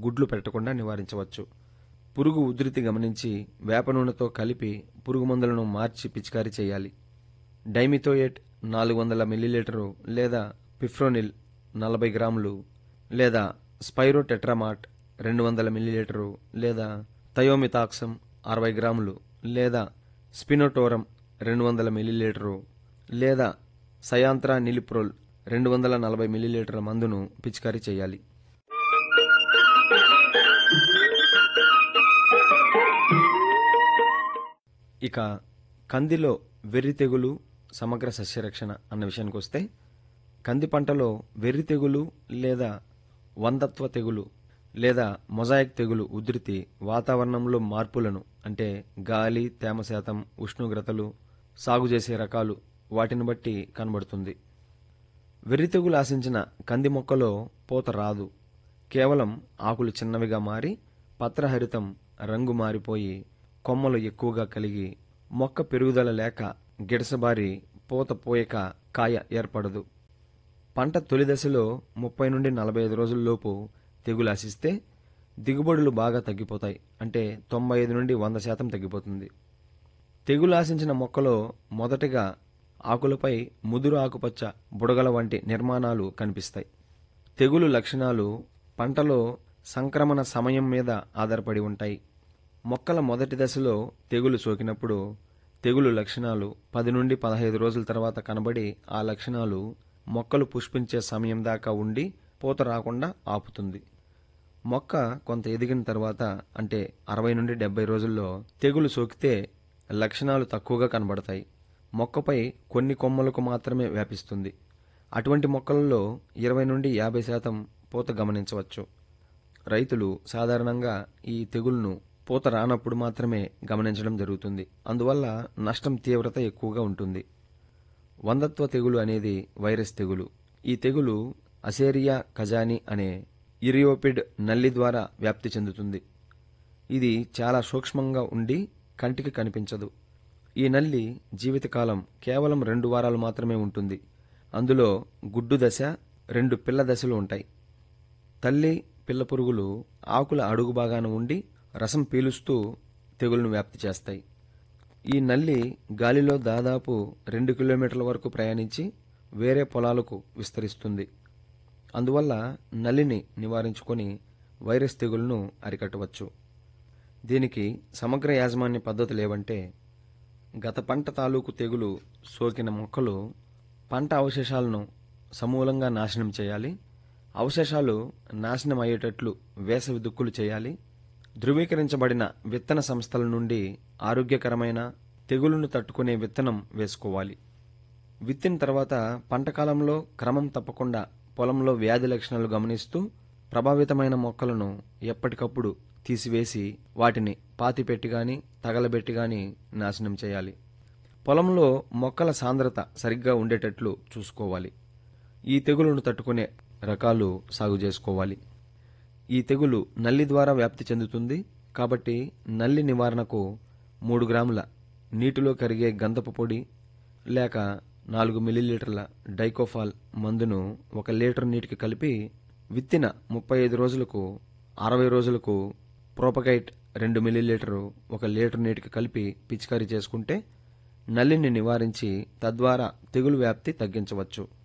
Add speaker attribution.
Speaker 1: గుడ్లు పెట్టకుండా నివారించవచ్చు పురుగు ఉధృతి గమనించి వేప నూనెతో కలిపి పురుగు మందులను మార్చి పిచికారీ చేయాలి డైమిథోయేట్ నాలుగు వందల మిల్లీలీటరు లేదా పిఫ్రోనిల్ నలభై గ్రాములు లేదా స్పైరో టెట్రామాట్ రెండు వందల మిల్లీలీటరు లేదా థయోమితాక్సం అరవై గ్రాములు లేదా స్పినోటోరం రెండు వందల మిల్లీలీటరు లేదా సయాంత్రా నిలిప్రోల్ రెండు వందల నలభై మిల్లీలీటర్ల మందును పిచికారీ చేయాలి ఇక కందిలో వెర్రి తెగులు సమగ్ర సస్యరక్షణ అన్న విషయానికి వస్తే కంది పంటలో వెర్రి తెగులు లేదా వందత్వ తెగులు లేదా మొజాయిక్ తెగులు ఉధృతి వాతావరణంలో మార్పులను అంటే గాలి తేమ శాతం ఉష్ణోగ్రతలు సాగు చేసే రకాలు వాటిని బట్టి కనబడుతుంది వెర్రి తెగులు ఆశించిన కంది మొక్కలో పూత రాదు కేవలం ఆకులు చిన్నవిగా మారి పత్రహరితం రంగు మారిపోయి కొమ్మలు ఎక్కువగా కలిగి మొక్క పెరుగుదల లేక గిడసబారి పూత పోయక కాయ ఏర్పడదు పంట తొలి దశలో ముప్పై నుండి నలభై ఐదు రోజుల్లోపు తెగులు ఆశిస్తే దిగుబడులు బాగా తగ్గిపోతాయి అంటే తొంభై ఐదు నుండి వంద శాతం తగ్గిపోతుంది తెగులు ఆశించిన మొక్కలో మొదటగా ఆకులపై ముదురు ఆకుపచ్చ బుడగల వంటి నిర్మాణాలు కనిపిస్తాయి తెగులు లక్షణాలు పంటలో సంక్రమణ సమయం మీద ఆధారపడి ఉంటాయి మొక్కల మొదటి దశలో తెగులు సోకినప్పుడు తెగులు లక్షణాలు పది నుండి పదహైదు రోజుల తర్వాత కనబడి ఆ లక్షణాలు మొక్కలు పుష్పించే సమయం దాకా ఉండి పూత రాకుండా ఆపుతుంది మొక్క కొంత ఎదిగిన తర్వాత అంటే అరవై నుండి డెబ్బై రోజుల్లో తెగులు సోకితే లక్షణాలు తక్కువగా కనబడతాయి మొక్కపై కొన్ని కొమ్మలకు మాత్రమే వ్యాపిస్తుంది అటువంటి మొక్కలలో ఇరవై నుండి యాభై శాతం పూత గమనించవచ్చు రైతులు సాధారణంగా ఈ తెగులును పూత రానప్పుడు మాత్రమే గమనించడం జరుగుతుంది అందువల్ల నష్టం తీవ్రత ఎక్కువగా ఉంటుంది వందత్వ తెగులు అనేది వైరస్ తెగులు ఈ తెగులు అసేరియా కజాని అనే ఇరియోపిడ్ నల్లి ద్వారా వ్యాప్తి చెందుతుంది ఇది చాలా సూక్ష్మంగా ఉండి కంటికి కనిపించదు ఈ నల్లి జీవితకాలం కేవలం రెండు వారాలు మాత్రమే ఉంటుంది అందులో గుడ్డు దశ రెండు పిల్ల దశలు ఉంటాయి తల్లి పిల్ల పురుగులు ఆకుల అడుగు భాగాన ఉండి రసం పీలుస్తూ తెగులను వ్యాప్తి చేస్తాయి ఈ నల్లి గాలిలో దాదాపు రెండు కిలోమీటర్ల వరకు ప్రయాణించి వేరే పొలాలకు విస్తరిస్తుంది అందువల్ల నల్లిని నివారించుకొని వైరస్ తెగులను అరికట్టవచ్చు దీనికి సమగ్ర యాజమాన్య పద్ధతులు ఏవంటే గత పంట తాలూకు తెగులు సోకిన మొక్కలు పంట అవశేషాలను సమూలంగా నాశనం చేయాలి అవశేషాలు నాశనం అయ్యేటట్లు వేసవి దుక్కులు చేయాలి ధృవీకరించబడిన విత్తన సంస్థల నుండి ఆరోగ్యకరమైన తెగులును తట్టుకునే విత్తనం వేసుకోవాలి విత్తిన తర్వాత పంటకాలంలో క్రమం తప్పకుండా పొలంలో వ్యాధి లక్షణాలు గమనిస్తూ ప్రభావితమైన మొక్కలను ఎప్పటికప్పుడు తీసివేసి వాటిని పాతిపెట్టి గాని తగలబెట్టి గాని నాశనం చేయాలి పొలంలో మొక్కల సాంద్రత సరిగ్గా ఉండేటట్లు చూసుకోవాలి ఈ తెగులును తట్టుకునే రకాలు సాగు చేసుకోవాలి ఈ తెగులు నల్లి ద్వారా వ్యాప్తి చెందుతుంది కాబట్టి నల్లి నివారణకు మూడు గ్రాముల నీటిలో కరిగే గంధపు పొడి లేక నాలుగు మిల్లీలీటర్ల డైకోఫాల్ మందును ఒక లీటర్ నీటికి కలిపి విత్తిన ముప్పై ఐదు రోజులకు అరవై రోజులకు ప్రోపగైట్ రెండు మిల్లీలీటరు ఒక లీటర్ నీటికి కలిపి పిచికారీ చేసుకుంటే నల్లిని నివారించి తద్వారా తెగులు వ్యాప్తి తగ్గించవచ్చు